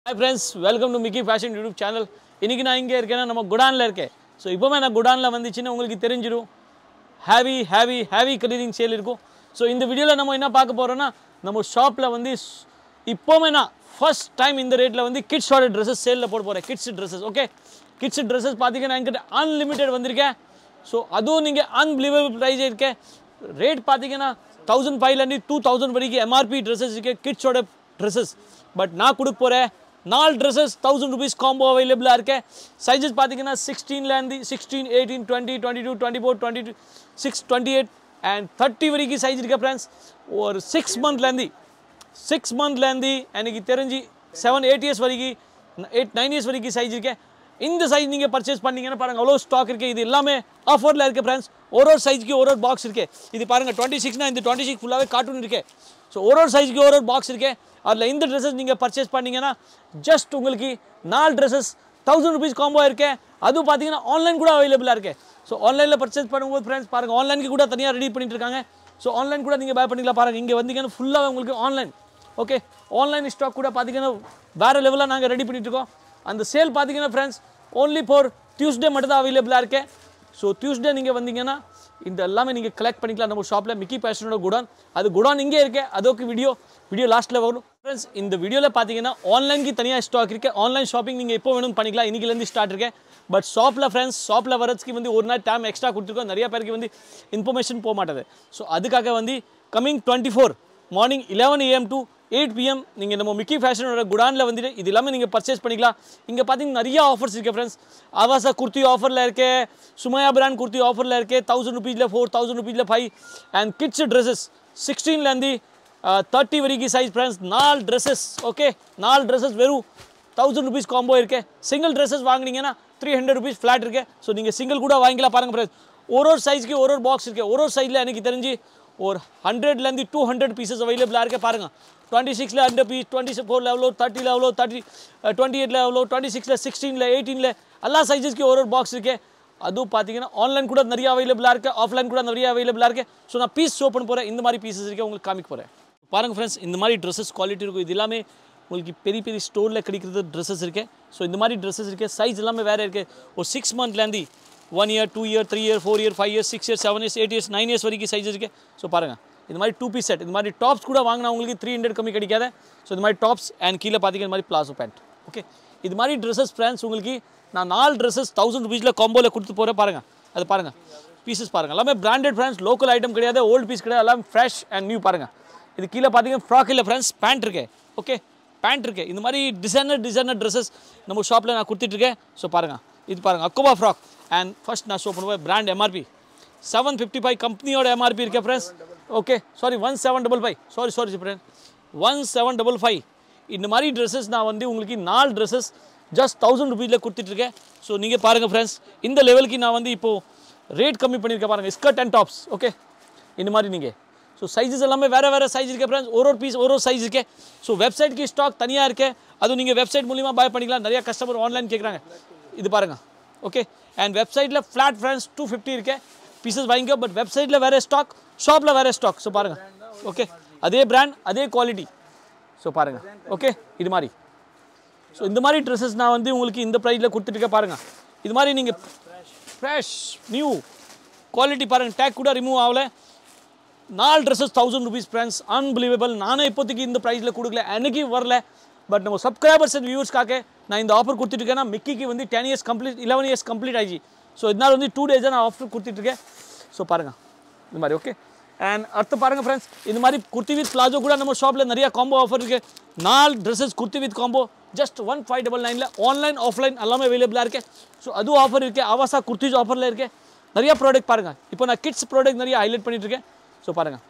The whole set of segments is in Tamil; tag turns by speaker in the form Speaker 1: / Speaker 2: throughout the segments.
Speaker 1: Hi friends welcome to Mickey fashion YouTube channel இன்றைக்கி நான் இங்கே இருக்கேன்னா நம்ம குடானில் இருக்கேன் ஸோ இப்போவே நான் குடானில் வந்துச்சுன்னா உங்களுக்கு தெரிஞ்சிடும் heavy heavy heavy cleaning sale இருக்கும் ஸோ இந்த வீடியோவில் நம்ம என்ன பார்க்க போகிறோன்னா நம்ம ஷாப்பில் வந்து ஸ்- இப்போவே நான் ஃபர்ஸ்ட் டைம் இந்த ரேட்டில் வந்து கிட்ஸோட ட்ரெஸ்ஸஸ் சேலில் போட போகிறேன் kids dresses okay kids dresses பார்த்தீங்கன்னா என்கிட்ட அன்லிமிட்டெட் வந்திருக்கேன் ஸோ அதுவும் நீங்கள் அன்பிலீவபிள் ப்ரைஸ் இருக்கேன் ரேட் பார்த்தீங்கன்னா தௌசண்ட் ஃபைவ்லேருந்து டூ தௌசண்ட் வரைக்கும் எம்ஆர்பி ட்ரெஸ்ஸஸ் இருக்கு கிட்ஸோட ட்ரெஸ்ஸஸ் பட் நான் கொடுக்க போகிறேன் நாலு ட்ரெஸ்ஸஸ் தௌசண்ட் ருபீஸ் காம்போ அவைலபிளாக இருக்கு சைஸஸ் பார்த்தீங்கன்னா சிக்ஸ்டீன்லேருந்து sixteen eighteen twenty twenty two twenty four twenty two six twenty eight and thirty வரைக்கும் சைஸ் இருக்கு ஃப்ரெண்ட்ஸ் ஒரு சிக்ஸ் மந்த்லேருந்து சிக்ஸ் மந்த்லேருந்து எனக்கு தெரிஞ்சு செவன் எயிட் இயர்ஸ் வரைக்கும் எயிட் நைன் இயர்ஸ் வரைக்கும் சைஸ் இருக்கேன் இந்த சைஸ் நீங்கள் பர்ச்சேஸ் பண்ணீங்கன்னா பாருங்க அவ்வளோ ஸ்டாக் இருக்கு இது எல்லாமே ஆஃபரில் இருக்கு ஃப்ரெண்ட்ஸ் ஒரு ஒரு சைஸ்க்கு ஒரு ஒரு பாக்ஸ் இருக்கு இது பாருங்க டுவெண்ட்டி சிக்ஸ்னா இந்த டுவெண்ட்டி சிக்ஸ் ஃபுல்லாகவே கார்ட்டூன் இருக்கு ஸோ ஒரு ஒரு சைஸ்க்கு ஒரு ஒரு பாக்ஸ் இருக்கு அதில் இந்த ட்ரெஸ்ஸஸ் நீங்கள் பர்ச்சேஸ் பண்ணீங்கன்னா ஜஸ்ட் உங்களுக்கு நாலு ட்ரெஸ்ஸஸ் தௌசண்ட் ருபீஸ் காம்போ இருக்கு அதுவும் பார்த்தீங்கன்னா ஆன்லைன் கூட அவைலபிளாக இருக்கு ஸோ ஆன்லைனில் பர்ச்சேஸ் பண்ணும்போது ஃப்ரெண்ட்ஸ் பாருங்க ஆன்லைனுக்கு கூட தனியாக ரெடி பண்ணிட்டு இருக்காங்க ஸோ ஆன்லைன் கூட நீங்கள் பை பண்ணிக்கலாம் பாருங்க இங்கே வந்தீங்கன்னா ஃபுல்லாக உங்களுக்கு ஆன்லைன் ஓகே ஆன்லைன் ஸ்டாக் கூட பார்த்தீங்கன்னா வேறு லெவலில் நாங்கள் ரெடி பண்ணிட்டு இருக்கோம் அந்த சேல் பார்த்தீங்கன்னா ஃப்ரெண்ட்ஸ் ஓன்லி ஃபார் டியூஸ்டே மட்டும் தான் அவைலபிளாக இருக்கேன் ஸோ டியூஸ்டே நீங்கள் வந்தீங்கன்னா இந்த எல்லாமே நீங்கள் கலெக்ட் பண்ணிக்கலாம் நம்ம ஷாப்பில் மிக்கி பேஷனோட குடான் அது குடான் இங்கே இருக்கு அதோக்கு வீடியோ வீடியோ லாஸ்ட்டில் வரும் ஃப்ரெண்ட்ஸ் இந்த வீடியோவில் பார்த்தீங்கன்னா ஆன்லைனுக்கு தனியாக ஸ்டாக் இருக்கு ஆன்லைன் ஷாப்பிங் நீங்கள் எப்போ வேணும் பண்ணிக்கலாம் இன்னைக்குலேருந்து ஸ்டார்ட் இருக்கேன் பட் ஷாப்பில் ஃப்ரெண்ட்ஸ் ஷாப்பில் வரதுக்கு வந்து ஒரு நாள் டைம் எக்ஸ்ட்ரா கொடுத்துருக்கோம் நிறைய பேருக்கு வந்து இன்ஃபர்மேஷன் போக மாட்டேது ஸோ அதுக்காக வந்து coming twenty four morning eleven AM to eight PM நீங்கள் நம்ம மிக்கி ஃபேஷனோட குடானில் வந்துட்டு இது எல்லாமே நீங்கள் பர்ச்சேஸ் பண்ணிக்கலாம் இங்கே பார்த்தீங்கன்னா நிறைய ஆஃபர்ஸ் இருக்குது ஃப்ரெண்ட்ஸ் ஆவாசா குர்த்தி ஆஃபரில் இருக்கு சுமையா பிராண்ட் குர்த்தி ஆஃபரில் இருக்கு தௌசண்ட் ருபீஸில் ஃபோர் தௌசண்ட் ருபீஸில் ஃபைவ் அண்ட் கிட்ஸ் ட்ரெஸ்ஸஸ் சிக்ஸ்டீன்லேருந்து தேர்ட்டி வரைக்கும் சைஸ் ஃப்ரெண்ட்ஸ் நாலு ட்ரெஸ்ஸஸ் ஓகே நாலு ட்ரெஸ்ஸஸ் வெறும் தௌசண்ட் ருபீஸ் காம்போ இருக்கு சிங்கிள் ட்ரெஸ்ஸஸ் வாங்குனீங்கன்னா த்ரீ ஹண்ட்ரட் ருபீஸ் ஃப்ளாட் இருக்கு ஸோ நீங்கள் சிங்கிள் கூட வாங்கிக்கலாம் பாருங்க ஃப்ரெண்ட்ஸ் ஒரு ஒரு சைஸ்க்கு ஒரு ஒரு பாக்ஸ் இருக்கு ஒரு ஒரு சைஸில் எனக்கு தெரிஞ்சு ஒரு ஹண்ட்ரட்லேருந்து டூ ஹண்ட்ரட் பீசஸ் அவைலபிளாக இருக்கு பாருங்க டுவெண்ட்டி சிக்ஸில் ஹண்ட்ரட் பீஸ் டுவெண்ட்டி ஃபோரில் எவ்வளோ தேர்ட்டியில் எவ்வளோ தேர்ட்டி டுவெண்ட்டி எயிட்டில் எவ்வளோ டுவெண்ட்டி சிக்ஸில் சிக்ஸ்டீனில் எயிட்டீனில் எல்லா சைஸஸ்க்கு ஒரு ஒரு பாக்ஸ் இருக்கு அதுவும் பார்த்தீங்கன்னா ஆன்லைன் கூட நிறைய அவைலபிளாக இருக்குது ஆஃப்லைன் கூட நிறைய அவைலபிளாக இருக்குது ஸோ நான் பீஸ் ஷோ பண்ண போகிறேன் இந்த மாதிரி பீசஸ் இருக்கு உங்களுக்கு காமிக்க போகிறேன் பாருங்கள் ஃப்ரெண்ட்ஸ் இந்த மாதிரி ட்ரெஸ்ஸஸ் குவாலிட்டி இருக்கும் இது எல்லாமே உங்களுக்கு பெரிய பெரிய ஸ்டோரில் கிடைக்கிறது ட்ரெஸ்ஸஸ் இருக்கு ஸோ இந்த மாதிரி ட்ரெஸ்ஸஸ் இருக்கு சைஸ் எல்லாமே வேறு இருக்குது ஒரு சிக்ஸ் மந்த்லேருந்து one year two year three year four year five years six years seven years eight years nine years வரைக்கும் சைஸ் இருக்குது ஸோ பாருங்கள் இந்த மாதிரி டூ பீஸ் செட் இந்த மாதிரி டாப்ஸ் கூட வாங்கினா உங்களுக்கு த்ரீ ஹண்ட்ரட் கம்மி கிடைக்காது ஸோ இந்த மாதிரி டாப்ஸ் அண்ட் கீழே பார்த்தீங்கன்னா இந்த மாதிரி பிளாசோ பேண்ட் ஓகே இது மாதிரி ட்ரெஸ்ஸஸ் ஃப்ரெண்ட்ஸ் உங்களுக்கு நான் நாலு ட்ரெஸ்ஸஸ் தௌசண்ட் ருபீஸில் காம்போவில் கொடுத்து போகிறேன் பாருங்கள் அது பாருங்கள் பீசஸ் பாருங்கள் எல்லாமே பிராண்டட் ஃப்ரெண்ட்ஸ் லோக்கல் ஐட்டம் கிடையாது ஓல்டு பீஸ் கிடையாது எல்லாமே ஃப்ரெஷ் அண்ட் நியூ பாருங்கள் இது கீழே பார்த்தீங்கன்னா ஃப்ராக் இல்லை ஃப்ரெண்ட்ஸ் பேண்ட் இருக்கு ஓகே பேண்ட் இருக்கு இந்த மாதிரி டிசைனர் டிசைனர் ட்ரெஸ்ஸஸ் நம்ம ஷாப்பில் நான் கொடுத்துட்ருக்கேன் ஸோ பாருங்கள் இது பாருங்கள் அக்கோபா ஃப்ராக் அண்ட் ஃபர்ஸ்ட் நான் ஷோ பண்ணுவேன் brand MRP seven fifty five கம்பெனியோட எம்ஆர்பி இருக்கேன் friends okay sorry one seven double five sorry sorry friend one seven double five இந்த மாதிரி ட்ரெஸ்ஸஸ் நான் வந்து உங்களுக்கு நாலு ட்ரெஸ்ஸஸ் ஜஸ்ட் தௌசண்ட் ருபீஸில் கொடுத்துட்ருக்கேன் ஸோ நீங்கள் பாருங்கள் ஃப்ரெண்ட்ஸ் இந்த லெவலுக்கு நான் வந்து இப்போது ரேட் கம்மி பண்ணியிருக்கேன் பாருங்கள் ஸ்கர்ட் அண்ட் டாப்ஸ் ஓகே இந்த மாதிரி நீங்கள் ஸோ சைஸஸ் எல்லாமே வேறு வேறு சைஸ் இருக்கு ஃப்ரெண்ட்ஸ் ஒரு ஒரு பீஸ் ஒரு ஒரு சைஸ் இருக்கு ஸோ வெப்சைட்க்கு ஸ்டாக் தனியாக இருக்கு அதுவும் நீங்கள் வெப்சைட் மூலிமா பை பண்ணிக்கலாம் நிறைய கஸ்டமர் ஆன்லைன் கேட்குறாங்க இது பாருங்க ஓகே அண்ட் வெப்சைட்டில் ஃப்ளாட் ஃப்ரெண்ட்ஸ் டூ ஃபிஃப்டி இருக்கு பீசஸ் வாங்கிக்கோ பட் வெப்சைட்டில் வேறு ஸ்டாக் ஷாப்பில் வேறு ஸ்டாக் ஸோ பாருங்க ஓகே அதே பிராண்ட் அதே குவாலிட்டி ஸோ பாருங்க ஓகே இது மாதிரி ஸோ இந்த மாதிரி ட்ரெஸ்ஸஸ் நான் வந்து உங்களுக்கு இந்த ப்ரைஸில் கொடுத்துட்டுருக்கேன் பாருங்கள் இது மாதிரி நீங்கள் ஃப்ரெஷ் நியூ குவாலிட்டி பாருங்கள் டேக் கூட ரிமூவ் ஆகலை நாலு dresses thousand rupees friends unbelievable நானே இப்போதைக்கு இந்த ப்ரைஸில் கொடுக்கல எனக்கு வரல பட் நம்ம சப்ஸ்கிரைபர்ஸ் அண்ட் வியூவர்ஸ்க்காக நான் இந்த ஆஃபர் கொடுத்துட்ருக்கேன்னா மிக்கிக்கு வந்து ten years complete eleven years complete ஆயிடுச்சு ஸோ இதனால் வந்து டூ டேஸ் நான் ஆஃபர் கொடுத்துட்ருக்கேன் ஸோ பாருங்கள் இந்த மாதிரி ஓகே அண்ட் அடுத்து பாருங்கள் ஃப்ரெண்ட்ஸ் இந்த மாதிரி குர்த்தி வித் பிளாஜோ கூட நம்ம ஷாப்பில் நிறைய காம்போ ஆஃபர் இருக்குது நாலு dresses kurti with combo just one five double நைனில் ஆன்லைன் ஆஃப்லைன் எல்லாமே அவைலபிளாக இருக்குது ஸோ அதுவும் ஆஃபர் இருக்குது ஆவாசா குர்த்திஸ் ஆஃபரில் இருக்குது நிறைய ப்ராடக்ட் பாருங்கள் இப்போ நான் கிட்ஸ் ப்ராடக்ட் நிறைய ஹைலைட் பண்ணிட்டு இருக்கேன் ஸோ பாருங்கள்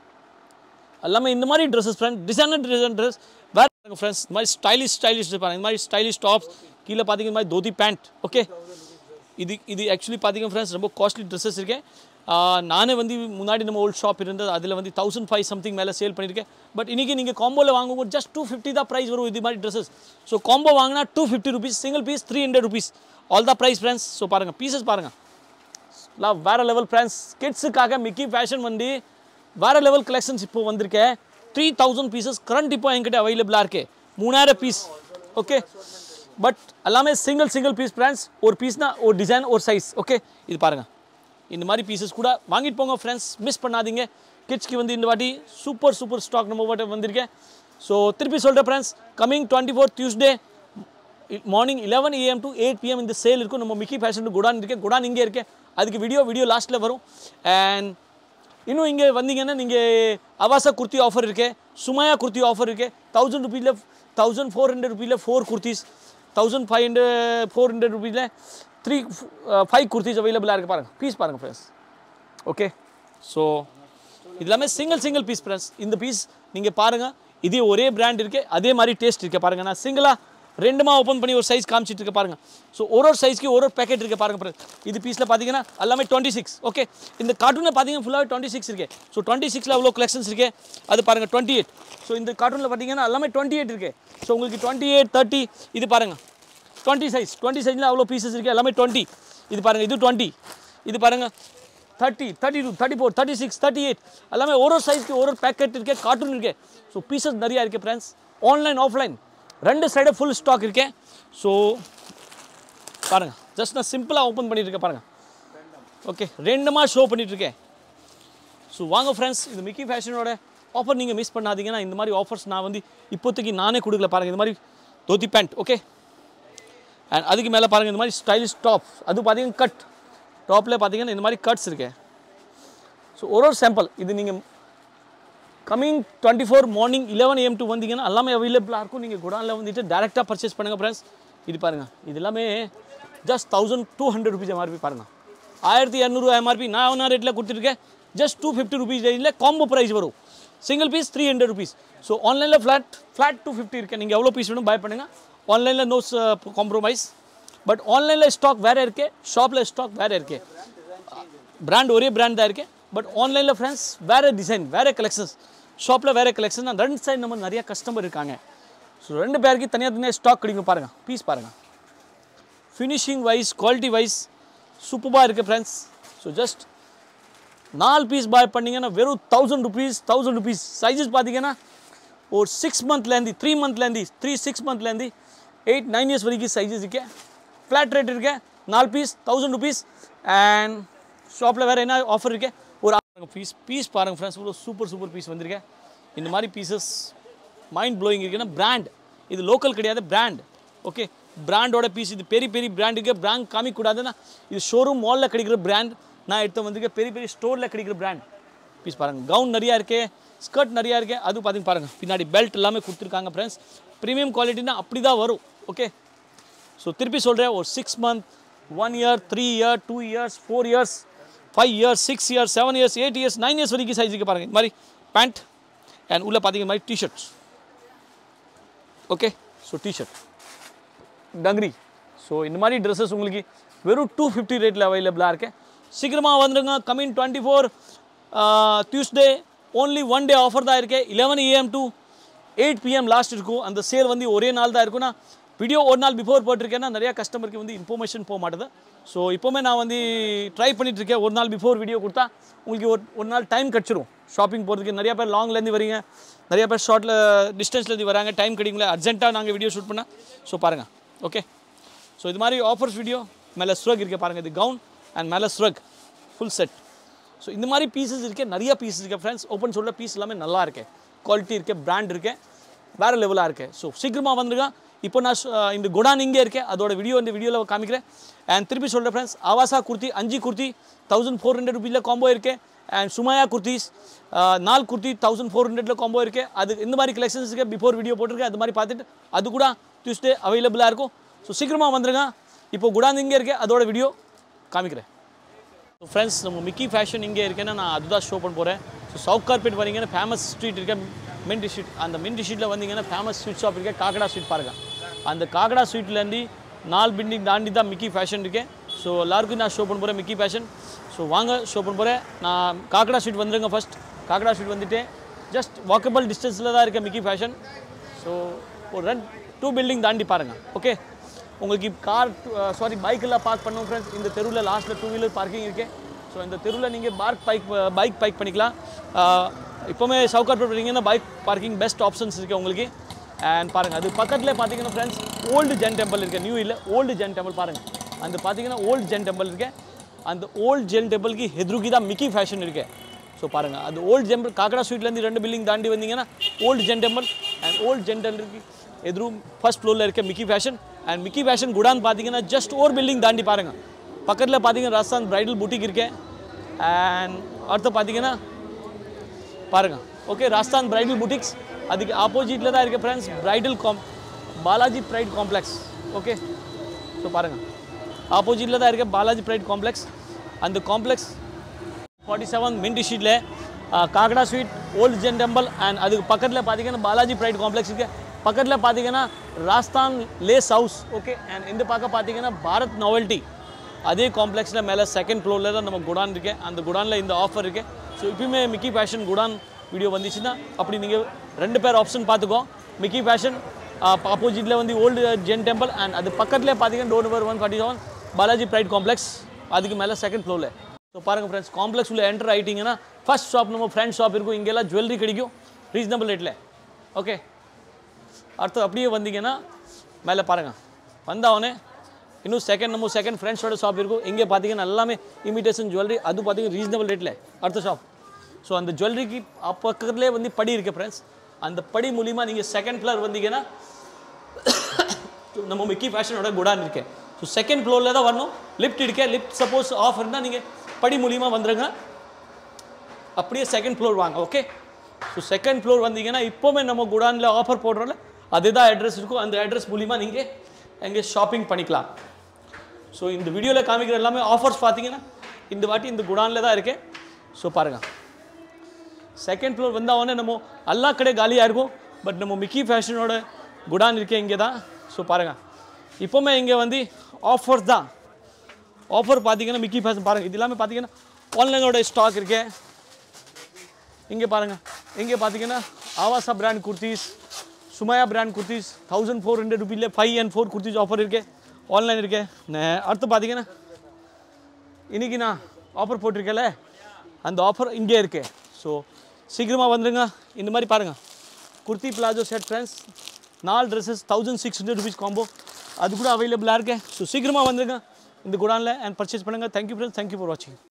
Speaker 1: எல்லாமே இந்த மாதிரி dresses friend designer design dress வேறு ஃப்ரெண்ட்ஸ் இந்த மாதிரி ஸ்டைலிஷ் ஸ்டைலிஷ் பாருங்க இந்த மாதிரி ஸ்டைலிஷ் டாப்ஸ் கீழே பார்த்தீங்க இந்த மாதிரி தோதி பேண்ட் ஓகே இது இது ஆக்சுவலி பார்த்தீங்க ஃப்ரெண்ட்ஸ் ரொம்ப காஸ்ட்லி ட்ரெஸ்ஸஸ் இருக்கேன் ஆஹ் நானே வந்து முன்னாடி நம்ம ஓல்ட் ஷாப் இருந்தது அதில் வந்து தௌசண்ட் ஃபைவ் சம்திங் மேலே சேல் பண்ணியிருக்கேன் பட் இன்றைக்கி நீங்கள் காம்போவில் வாங்கும்போது ஜஸ்ட் டூ ஃபிஃப்டி தான் ப்ரைஸ் வரும் இது மாதிரி ட்ரெஸ்ஸஸ் ஸோ காம்போ வாங்கினா two fifty rupees single piece three hundred rupees all the price friends so பாருங்கள் பீசஸ் பாருங்கள் எல்லாம் வேறு லெவல் ஃப்ரெண்ட்ஸ் கிட்ஸுக்காக மிக்கி ஃபேஷன் வந்து வேறு லெவல் கலெக்ஷன்ஸ் இப்போ வந்திருக்கேன் த்ரீ தௌசண்ட் பீசஸ் கரண்ட் இப்போ என்கிட்ட அவைலபிளாக இருக்கு மூணாயிரம் பீஸ் ஓகே பட் எல்லாமே சிங்கிள் சிங்கிள் பீஸ் ஃப்ரெண்ட்ஸ் ஒரு பீஸ்னா ஒரு டிசைன் ஒரு சைஸ் ஓகே இது பாருங்கள் இந்த மாதிரி பீசஸ் கூட வாங்கிட்டு போங்க ஃப்ரெண்ட்ஸ் மிஸ் பண்ணாதீங்க கிட்ஸ்க்கு வந்து இந்த வாட்டி சூப்பர் சூப்பர் ஸ்டாக் நம்ம வாட்டி வந்திருக்கேன் ஸோ திருப்பி சொல்கிறேன் friends coming twenty four Tuesday morning eleven AM to eight PM இந்த சேல் இருக்கும் நம்ம மிக்கி ஃபேஷன் குடான் இருக்கேன் குடான் இங்கே இருக்கேன் அதுக்கு வீடியோ வீடியோ லாஸ்ட்டில் வரும் அண்ட் இன்னும் இங்கே வந்தீங்கன்னா நீங்கள் அவாசா குர்த்தி ஆஃபர் இருக்கு சுமையா குர்த்தி ஆஃபர் இருக்கு தௌசண்ட் ருபீஸில் தௌசண்ட் ஃபோர் ஹண்ட்ரட் ருபீஸில் four kurtis thousand five hundred four hundred ருபீஸில் த்ரீ ஃபைவ் குர்த்திஸ் அவைலபிளாக இருக்குது பாருங்கள் பீஸ் பாருங்கள் ஃப்ரெண்ட்ஸ் ஓகே ஸோ இது எல்லாமே சிங்கிள் சிங்கிள் பீஸ் ஃப்ரெண்ட்ஸ் இந்த பீஸ் நீங்கள் பாருங்கள் இதே ஒரே பிராண்ட் இருக்கு அதே மாதிரி டேஸ்ட் இருக்கு பாருங்கள் நான் சிங்கிளாக ரெண்டுமா ஓப்பன் பண்ணி ஒரு சைஸ் காமிச்சிட்டு இருக்க பாருங்க ஸோ ஒரு ஒரு சைஸ்க்கு ஒரு ஒரு பேக்கெட் இருக்கு பாருங்க friends. இது பீஸில் பார்த்தீங்கன்னா எல்லாமே டுவெண்ட்டி சிக்ஸ் ஓகே இந்த கார்ட்டூனில் பார்த்தீங்கன்னா ஃபுல்லாகவே டுவெண்ட்டி சிக்ஸ் இருக்கு ஸோ டுவெண்ட்டி சிக்ஸில் அவ்வளோ கலெக்ஷன்ஸ் இருக்கு அது பாருங்க டுவெண்ட்டி எயிட் ஸோ இந்த கார்ட்டூனில் பார்த்தீங்கன்னா எல்லாமே டுவெண்ட்டி எயிட் இருக்கு ஸோ உங்களுக்கு டுவெண்ட்டி எயிட் தேர்ட்டி இது பாருங்க டுவெண்ட்டி சைஸ் டுவெண்ட்டி சைஸில் அவ்வளோ பீசஸ் இருக்கு எல்லாமே டுவெண்ட்டி இது பாருங்க இது டுவெண்ட்டி இது பாருங்க thirty thirty two thirty four thirty six thirty eight எல்லாமே ஒரு ஒரு சைஸ்க்கு ஒரு ஒரு பேக்கெட் இருக்கு கார்ட்டூன் இருக்கு ஸோ பீசஸ் நிறையா இருக்கு ஃப்ரெண்ட்ஸ் ஆன்லைன் ஆஃப்லைன் ரெண்டு சைடு ஃபுல் ஸ்டாக் இருக்கேன் ஸோ பாருங்கள் ஜஸ்ட் நான் சிம்பிளாக ஓப்பன் பண்ணிட்டு இருக்கேன் பாருங்கள் ஓகே ரெண்டுமா ஷோ பண்ணிட்டு இருக்கேன் ஸோ வாங்க ஃப்ரெண்ட்ஸ் இது மிக்கி ஃபேஷனோட ஆஃபர் நீங்கள் மிஸ் பண்ணாதீங்கன்னா இந்த மாதிரி ஆஃபர்ஸ் நான் வந்து இப்போதைக்கு நானே கொடுக்கல பாருங்கள் இந்த மாதிரி தோத்தி பேண்ட் ஓகே அண்ட் அதுக்கு மேலே பாருங்கள் இந்த மாதிரி ஸ்டைலிஷ் டாப் அது பார்த்தீங்கன்னா கட் டாப்பில் பார்த்தீங்கன்னா இந்த மாதிரி கட்ஸ் இருக்கு ஸோ ஒரு ஒரு சாம்பிள் இது நீங்கள் coming twenty four morning eleven AM to வந்தீங்கன்னா எல்லாமே அவைலபிளாக இருக்கும் நீங்கள் குடானில் வந்துட்டு டேரெக்டாக பர்ச்சேஸ் பண்ணுங்கள் ஃப்ரெண்ட்ஸ் இது பாருங்கள் இது எல்லாமே just thousand two hundred rupees MRP பாருங்கள் ஆயிரத்தி இரநூறு எம்ஆர்பி நான் என்ன ரேட்டில் கொடுத்துருக்கேன் ஜஸ்ட் டூ ஃபிஃப்டி ருபீஸ் ரேஞ்சில் காம்போ ப்ரைஸ் வரும் single piece three hundred rupees so ஆன்லைனில் ஃப்ளாட் ஃப்ளாட் டூ ஃபிஃப்டி இருக்கேன் நீங்கள் எவ்வளோ பீஸ் வேணும் பை பண்ணுங்கள் ஆன்லைனில் நோ காம்ப்ரமைஸ் பட் ஆன்லைனில் ஸ்டாக் வேறு இருக்கு ஷாப்பில் ஸ்டாக் வேறு இருக்கு பிராண்ட் ஒரே பிராண்ட் தான் இருக்கு பட் ஆன்லைனில் ஃப்ரெண்ட்ஸ் வேறு டிசைன் வேறு கலெக்ஷன்ஸ் ஷாப்பில் வேறு கலெக்ஷன் ரெண்டு சைடு நம்ம நிறைய கஸ்டமர் இருக்காங்க ஸோ ரெண்டு பேருக்கு தனியாக தனியாக ஸ்டாக் கிடைக்கும் பாருங்கள் பீஸ் பாருங்கள் ஃபினிஷிங் வைஸ் குவாலிட்டி வைஸ் சூப்பராக இருக்குது ஃப்ரெண்ட்ஸ் ஸோ ஜஸ்ட் நாலு பீஸ் பாய் பண்ணிங்கன்னா வெறும் thousand rupees thousand rupees sizes பார்த்தீங்கன்னா ஒரு சிக்ஸ் மந்த்லேருந்து த்ரீ மந்த்லேருந்து த்ரீ சிக்ஸ் மந்த்லேருந்து எயிட் நைன் இயர்ஸ் வரைக்கும் சைஸஸ் இருக்கு ஃப்ளாட் ரேட் இருக்கு நாலு பீஸ் தௌசண்ட் ருபீஸ் அண்ட் ஷாப்பில் வேறு என்ன ஆஃபர் இருக்கு ஒரு பீஸ் பீஸ் பாருங்கள் ஃப்ரெண்ட்ஸ் இவ்வளோ சூப்பர் சூப்பர் பீஸ் வந்திருக்கேன் இந்த மாதிரி பீசஸ் மைண்ட் ப்ளோயிங் இருக்குன்னா பிராண்ட் இது லோக்கல் கிடையாது பிராண்ட் ஓகே பிராண்டோட பீஸ் இது பெரிய பெரிய பிராண்டுக்கு பிராண்ட் காமிக்கூடாதுன்னா இது ஷோரூம் மாலில் கிடைக்கிற பிராண்ட் நான் எடுத்து வந்திருக்கேன் பெரிய பெரிய ஸ்டோரில் கிடைக்கிற பிராண்ட் பீஸ் பாருங்கள் கவுன் நிறையா இருக்கு ஸ்கர்ட் நிறையா இருக்கு அது பார்த்தீங்க பாருங்கள் பின்னாடி பெல்ட் எல்லாமே கொடுத்துருக்காங்க ஃப்ரெண்ட்ஸ் ப்ரீமியம் குவாலிட்டினா அப்படி தான் வரும் ஓகே ஸோ திருப்பி சொல்கிறேன் ஒரு six month one year three year two years four years five years six years seven years eight years nine years வரைக்கும் சைஸுக்கு பாருங்கள் இந்த மாதிரி பேண்ட் அண்ட் உள்ளே பார்த்தீங்க இந்த மாதிரி t-shirts okay so t-shirt dungaree so இந்த மாதிரி ட்ரெஸ்ஸஸ் உங்களுக்கு வெறும் டூ ஃபிஃப்டி ரேட்டில் அவைலபிளாக இருக்கு சீக்கிரமாக வந்துடுங்க coming twenty four Tuesday only one day offer தான் இருக்கு eleven AM to eight PM last இருக்கும் அந்த சேல் வந்து ஒரே நாள் தான் இருக்கும்னா வீடியோ ஒரு நாள் பிஃபோர் போட்டிருக்கேன்னா நிறையா கஸ்டமருக்கு வந்து இன்ஃபர்மேஷன் போக மாட்டேது ஸோ இப்போவுமே நான் வந்து ட்ரை பண்ணிட்டு இருக்கேன் ஒரு நாள் பிஃபோர் வீடியோ கொடுத்தா உங்களுக்கு ஒரு ஒரு நாள் டைம் கிடச்சிரும் ஷாப்பிங் போகிறதுக்கு நிறைய பேர் லாங்லேருந்து வரீங்க நிறைய பேர் ஷார்ட்டில் டிஸ்டன்ஸ்லேருந்து வராங்க டைம் கிடைக்குங்களா அர்ஜென்ட்டாக நாங்கள் வீடியோ ஷூட் பண்ணால் ஸோ பாருங்கள் ஓகே ஸோ இது மாதிரி ஆஃபர்ஸ் வீடியோ மேலே ஸ்ரக் இருக்கு பாருங்கள் இது கவுன் அண்ட் மேலே ஸ்ரக் ஃபுல் செட் ஸோ இந்த மாதிரி பீசஸ் இருக்கு நிறைய பீசஸ் இருக்கு ஃப்ரெண்ட்ஸ் ஓப்பன் சொல்ல பீஸ் எல்லாமே நல்லா இருக்கு குவாலிட்டி இருக்கு பிராண்ட் இருக்கு வேறு லெவலாக இருக்கு ஸோ சீக்கிரமாக வந்துருங்க இப்போ நான் சொ- அஹ் இந்த குடான் இங்கே இருக்கேன் அதோட வீடியோ இந்த வீடியோவில் காமிக்கிறேன் அண்ட் திருப்பி சொல்கிறேன் ஃப்ரெண்ட்ஸ் ஆவாசா குர்த்தி அஞ்சு குர்த்தி தௌசண்ட் ஃபோர் ஹண்ட்ரட் ருபீஸில் காம்போ இருக்கு அண்ட் சுமையா குர்த்திஸ் நாலு குர்த்தி தௌசண்ட் ஃபோர் ஹண்ட்ரட்ல காம்போ இருக்கு அது இந்த மாதிரி கலெக்ஷன்ஸ் இருக்கு பிஃபோர் வீடியோ போட்டிருக்கேன் அது மாதிரி பார்த்துட்டு அது கூட டியூஸ்டே அவைலபிளாக இருக்கும் ஸோ சீக்கிரமாக வந்துருங்க இப்போ குடான் இங்கே இருக்கு அதோட வீடியோ காமிக்கிறேன் ஸோ ஃப்ரெண்ட்ஸ் நம்ம மிக்கி ஃபேஷன் இங்கே இருக்கேன்னா நான் அதுதான் ஷோ பண்ண போகிறேன் ஸோ சவுத் கார்பெட் வரீங்கன்னா ஃபேமஸ் ஸ்ட்ரீட் இருக்க மின்ட் ஸ்ட்ரீட் அந்த மின்ட் ஸ்ட்ரீட்டில் வந்தீங்கன்னா ஃபேமஸ் ஸ்வீட் ஷாப் இருக்க காக்கடா ஸ்வீட் பாருங்க அந்த காக்கடா ஸ்வீட்லேருந்து நாலு பில்டிங் தாண்டி தான் மிக்கி ஃபேஷன் இருக்கேன் ஸோ எல்லாருக்கும் நான் ஷோ பண்ண போகிறேன் மிக்கி ஃபேஷன் ஸோ வாங்க ஷோ பண்ண போகிறேன் நான் காக்கடா ஸ்வீட் வந்துருங்க ஃபர்ஸ்ட் காக்கடா ஸ்வீட் வந்துட்டு ஜஸ்ட் வாக்கபிள் டிஸ்டன்ஸில் தான் இருக்கேன் மிக்கி ஃபேஷன் ஸோ ஒரு ரெண்டு டூ பில்டிங் தாண்டி பாருங்கள் ஓகே உங்களுக்கு கார் சாரி பைக்கெல்லாம் பார்க் பண்ணோம் ஃப்ரெண்ட்ஸ் இந்த தெருவில் லாஸ்ட்டில் டூ வீலர் பார்க்கிங் இருக்கு ஸோ இந்த தெருவில் நீங்கள் பார்க் பைக் பைக் பைக் பண்ணிக்கலாம் ஆஹ் இப்போவுமே சவுக்கார் பண்ணீங்கன்னா பைக் பார்க்கிங் பெஸ்ட் ஆப்ஷன்ஸ் இருக்குது உங்களுக்கு அண்ட் பாருங்கள் அது பக்கத்தில் பார்த்தீங்கன்னா ஃப்ரெண்ட்ஸ் ஓல்டு ஜென் டெம்பிள் இருக்கு நியூ இல்லை ஓல்டு ஜென் டெம்பிள் பாருங்கள் அந்த பார்த்தீங்கன்னா ஓல்டு ஜென் டெம்பிள் இருக்கு அந்த ஓல்டு ஜென் டெம்பிள்க்கு எதிர்க்கு தான் மிக்கி ஃபேஷன் இருக்கு ஸோ பாருங்கள் அது ஓல்டு ஜெம்பிள் காக்கடா ஸ்ட்ரீட்லேருந்து ரெண்டு பில்டிங் தாண்டி வந்தீங்கன்னா old Jain temple and old Jain டெம்பிளுக்கு எதிரும் ஃபர்ஸ்ட் ஃப்ளோரில் இருக்க Mickey fashion and Mickey fashion godown பார்த்தீங்கன்னா ஜஸ்ட் ஒரு பில்டிங் தாண்டி பாருங்கள் பக்கத்தில் பார்த்தீங்கன்னா ராஜஸ்தான் பிரைடல் புட்டிக் இருக்கேன் அண்ட் அடுத்து பார்த்தீங்கன்னா பாருங்க ஓகே ராஜஸ்தான் பிரைடல் புட்டிக்ஸ் அதுக்கு ஆப்போசிட்டில் தான் இருக்க ஃப்ரெண்ட்ஸ் பிரைடல் காம் Balaji pride complex okay so பாருங்க ஆப்போசிட்டில் தான் இருக்க பாலாஜி ப்ரைட் காம்ப்ளெக்ஸ் அந்த காம்ப்ளெக்ஸ் ஃபார்ட்டி செவன் மின்டி ஷீட்டில் Kakada sweet old Jain temple and அதுக்கு பக்கத்தில் பார்த்தீங்கன்னா பாலாஜி ப்ரைட் காம்ப்ளெக்ஸ் இருக்கு பக்கத்தில் பார்த்தீங்கன்னா Rajasthan lace house okay and இந்த பக்கம் பார்த்தீங்கன்னா பாரத் நாவல்ட்டி அதே காம்ப்ளெக்ஸில் மேலே செகண்ட் ஃப்ளோரில் தான் நம்ம குடான் இருக்கேன் அந்த குடானில் இந்த ஆஃபர் இருக்கு ஸோ இப்பயுமே மிக்கி ஃபேஷன் குடான் வீடியோ வந்துச்சுன்னா அப்படி நீங்கள் ரெண்டு பேர் ஆப்ஷன் பார்த்துக்கோ மிக்கி ஃபேஷன் ஆப்போசிட்டில் வந்து ஓல்டு ஜென் டெம்பிள் அண்ட் அது பக்கத்துலேயே பார்த்தீங்கன்னா door number one forty seven Balaji pride complex அதுக்கு மேலே செகண்ட் ஃப்ளோரில் ஸோ பாருங்கள் ஃப்ரெண்ட்ஸ் காம்ப்ளெக்ஸ் உள்ள என்டர் ஆகிட்டிங்கன்னா ஃபர்ஸ்ட் ஷாப் நம்ம ஃப்ரெண்ட் ஷாப் இருக்கும் இங்கெல்லாம் ஜுவல்லரி கிடைக்கும் ரீசனபிள் ரேட்டில் ஓகே அடுத்து அப்படியே வந்தீங்கன்னா மேலே பாருங்கள் வந்தவொடனே இன்னும் செகண்ட் நம்ம செகண்ட் ஃப்ரெண்ட்ஸோட ஷாப் இருக்கும் இங்கே பார்த்தீங்கன்னா எல்லாமே இமிடேஷன் ஜுவல்லரி அது பார்த்தீங்கன்னா ரீசனபிள் ரேட்டில் அடுத்த ஷாப் ஸோ அந்த ஜுவல்லரிக்கு பக்கத்துலேயே வந்து படி இருக்குது ஃப்ரெண்ட்ஸ் அந்த படி மூலிமா நீங்கள் செகண்ட் ஃப்ளோர் வந்தீங்கன்னா நம்ம மிக்கி ஃபேஷனோட குடான் இருக்கேன் ஸோ செகண்ட் ஃப்ளோரில் தான் வரணும் லிஃப்ட் இருக்கேன் லிஃப்ட் சப்போஸ் ஆஃப் இருந்தால் நீங்கள் படி மூலிமா வந்துடுங்க அப்படியே செகண்ட் ஃப்ளோர் வாங்க ஓகே ஸோ செகண்ட் ஃப்ளோர் வந்தீங்கன்னா இப்போவுமே நம்ம குடானில் ஆஃபர் போடுறோம்ல அதுதான் அட்ரஸ் இருக்கும் அந்த அட்ரஸ் மூலிமா நீங்கள் எங்கே ஷாப்பிங் பண்ணிக்கலாம் ஸோ இந்த வீடியோவில் காமிக்கிற எல்லாமே ஆஃபர்ஸ் பார்த்தீங்கன்னா இந்த வாட்டி இந்த குடானில் தான் இருக்கேன் ஸோ பாருங்கள் செகண்ட் ஃப்ளோர் வந்தால் நம்ம எல்லா கடை காலியாக இருக்கும் பட் நம்ம மிக்கி ஃபேஷனோட குடான் இருக்கே இங்கே தான் ஸோ பாருங்கள் இப்போவுமே இங்கே வந்து ஆஃபர்ஸ் தான் ஆஃபர் பார்த்தீங்கன்னா மிக்கி ஃபேஷன் பாருங்கள் இது எல்லாமே பார்த்தீங்கன்னா ஆன்லைனோட ஸ்டாக் இருக்கே இங்கே பாருங்கள் இங்கே பார்த்தீங்கன்னா Avaasa brand kurtis Sumaiya brand kurtis thousand four hundred ருபீல five and four kurtis offer இருக்கு ஆன்லைன் இருக்கு நே- அடுத்து பார்த்தீங்கன்னா இன்னைக்கு நான் ஆஃபர் போட்டிருக்கேன்ல அந்த ஆஃபர் இங்கே இருக்கு ஸோ சீக்கிரமாக வந்துடுங்க இந்த மாதிரி பாருங்கள் குர்த்தி பிளாஜோ செட் ஃப்ரெண்ட்ஸ் நாலு dresses thousand six hundred rupees combo அது கூட அவைலபிளாக இருக்கு ஸோ சீக்கிரமாக வந்துடுங்க இந்த குடானில் அண்ட் பர்ச்சேஸ் பண்ணுங்கள் தேங்க்யூ ஃப்ரெண்ட்ஸ் தேங்க்யூ ஃபார் வாட்சிங்